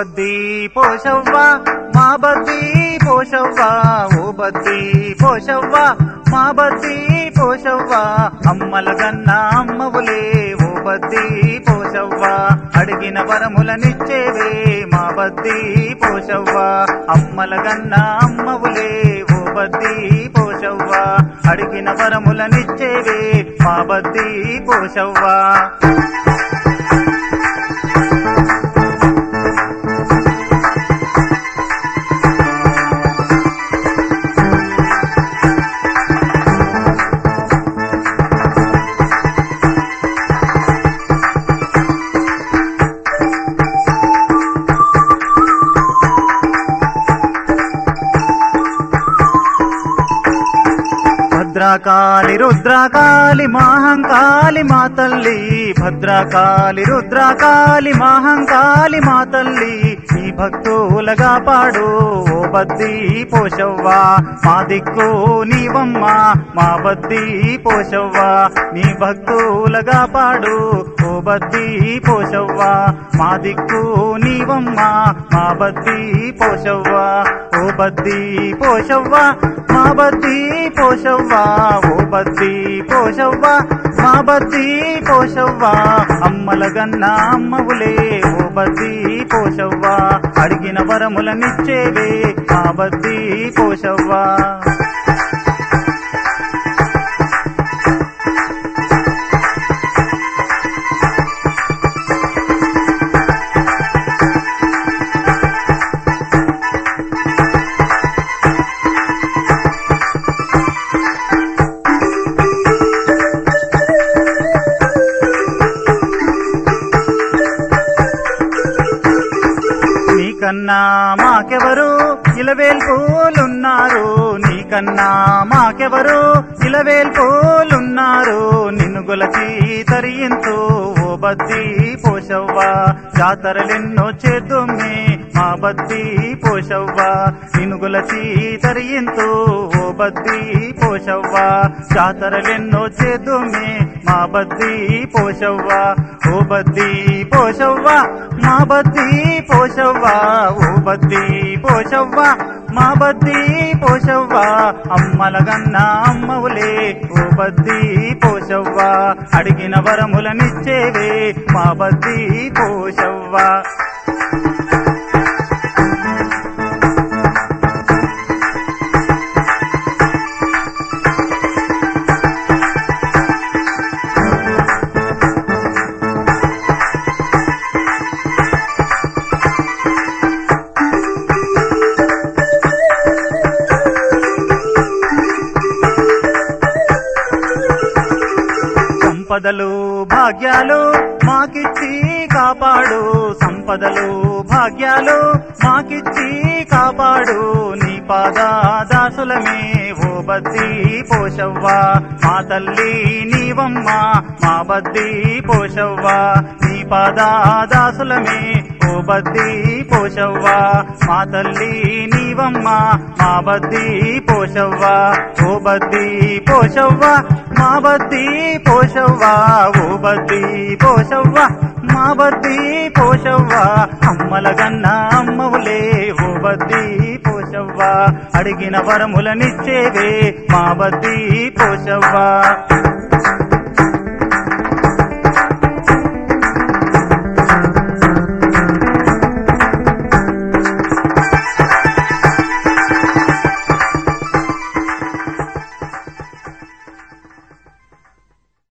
బద్దీ పోషవ్వ మా బద్దీ పోషవ్వ ఓ బద్దీ పోషవ్వ మా బద్దీ పోషవ్వ అమ్మల గన్న అమ్మవులే ఓ బద్దీ పోషవ్వ అడిగిన వరములనిచ్చేవే మా బద్దీ పోషవ్వ అమ్మల గన్న అమ్మవులే ఓ బద్దీ పోషవ్వ అడిగిన వరములనిచ్చేవే మా బద్దీ పోషవ్వ భద్రకాళి రుద్రకాళి మహంకాళి మా తల్లి భద్రకాళి రుద్రకాళి మహంకాళి మా తల్లి ఈ భక్తులగా పాడు ఓ బద్ది పోషవ్వ మా దిక్కు నీవమ్మ మా బద్ది పోషవ్వ నీ భక్తులగా పాడు ఓ బద్ది పోషవ్వ మా దిక్కు నీవమ్మ మా బద్ది పోషవ్వ ఓ బద్ది పోషవ్వ మా బద్ది పోషవ్వ ఓ బద్ది పోషవ్వ మా బద్ది పోషవ్వ అమ్మల గన్న అమ్మవులే ఓ బద్ది పోషవ్వ అడిగిన వరములనిచ్చేవే మా బద్ది పోషవ్వ నీకన్నా మాకెవరు ఇలవేల్పోలున్నారు నీకన్నా మాకెవరు ఇలవేల్పోలున్నారు నిన్ను గొలచి తరియింతు ఓ బద్ది పోషవ్వ జాతరలెన్నో చేద్దుమ్మి మా బద్ది పోషవ్వ నిన్ను గొలచి తరియింతు ఓ బద్ది పోషవ్వ జాతరలెన్నో చేద్దుమ్మి మా బద్ది పోషవ్వ ఓ బద్ది పోషవ్వ మా బద్ది పోషవ్వ ఓ బద్ది పోషవ్వ మా బద్ది పోషవ్వ అమ్మల గన్న అమ్మవులే ఓ బద్ది పోషవ్వ అడిగిన వరములనిచ్చేవే మా బద్ది పోషవ్వ సంపదలు భాగ్యాలు మాకిచ్చి కాపాడు సంపదలు భాగ్యాలు మాకిచ్చి కాపాడు నీ పాద దాసులమే ఓ బద్ది పోషవ్వ మా తల్లి నీవమ్మ మా బద్ది పోషవ్వ నీ పాద దాసులమే ఓ బద్ది పోషవ్వ మా తల్లి నీవమ్మ మా బద్ది పోషవ్వ ఓ బద్ది పోషవ్వ మా బద్ది పోషవ్వ ఓ బద్ది పోషవ్వ మా బద్ది పోషవ్వ అమ్మల గన్న అమ్మవులే ఓ బద్ది పోషవ్వ అడిగిన వరములనిచ్చేవే మా బద్ది పోషవ్వ